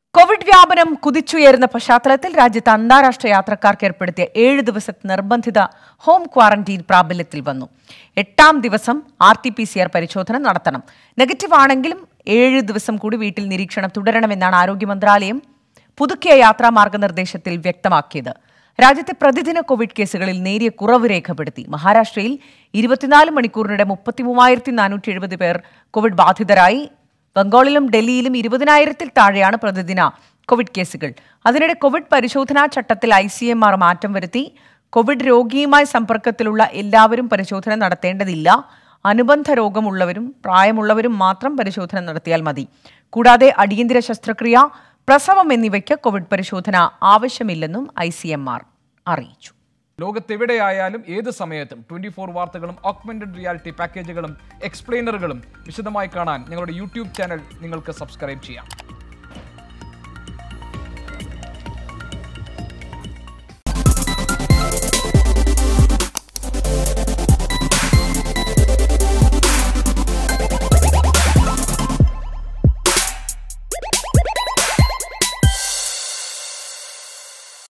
Covid വ്യാപനം കുതിച്ചുയരുന്ന പശ്ചാത്തലത്തിൽ രാജ്യത്ത് അന്താരാഷ്ട്ര യാത്രക്കാർക്ക് ഏർപ്പെടുത്തിയ ഏഴ് ദിവസത്തെ നിർബന്ധിത ഹോം ക്വാറന്റീൻ പ്രാബല്യത്തിൽ വന്നു എട്ടാം ദിവസം R T P C R പരിശോധന നടത്തണം നെഗറ്റീവ് ആണെങ്കിലും ഏഴ് ദിവസം കൂടി വീട്ടിൽ നിരീക്ഷണം തുടരണമെന്നാണ് ആരോഗ്യ മന്ത്രാലയം പുതുക്കിയ യാത്രാ മാർഗനിർദ്ദേശത്തിൽ വ്യക്തമാക്കിയത് രാജ്യത്തെ പ്രതിദിന കോവിഡ് കേസുകളിൽ നേരിയ കുറവ് രേഖപ്പെടുത്തി മഹാരാഷ്ട്രയിൽ ഇരുപത്തിനാല് മണിക്കൂറിനിടെ മുപ്പത്തി മൂവായിരത്തി നാനൂറ്റി എഴുപത് പേർ കോവിഡ് ബാധിതരായി ബംഗാളിലും ഡൽഹിയിലും ഇരുപതിനായിരത്തിൽ താഴെയാണ് പ്രതിദിന കോവിഡ് കേസുകൾ അതിനിടെ കോവിഡ് പരിശോധനാ ചട്ടത്തിൽ ഐ സി എം ആർ മാറ്റം വരുത്തി കോവിഡ് രോഗിയുമായി സമ്പർക്കത്തിലുള്ള എല്ലാവരും പരിശോധന നടത്തേണ്ടതില്ല അനുബന്ധ രോഗമുള്ളവരും പ്രായമുള്ളവരും മാത്രം പരിശോധന നടത്തിയാൽ മതി കൂടാതെ അടിയന്തര ശസ്ത്രക്രിയ പ്രസവം എന്നിവയ്ക്ക് കോവിഡ് പരിശോധന ആവശ്യമില്ലെന്നും ഐ സി എം ആർ അറിയിച്ചു ലോകത്തെവിടെയായാലും ഏത് സമയത്തും ട്വന്റി ഫോർ വാർത്തകളും ഓഗ്മെന്റഡ് റിയാലിറ്റി പാക്കേജുകളും എക്സ്പ്ലെയിനറുകളും വിശദമായി കാണാൻ ഞങ്ങളുടെ യൂട്യൂബ് ചാനൽ നിങ്ങൾക്ക് സബ്സ്ക്രൈബ് ചെയ്യാം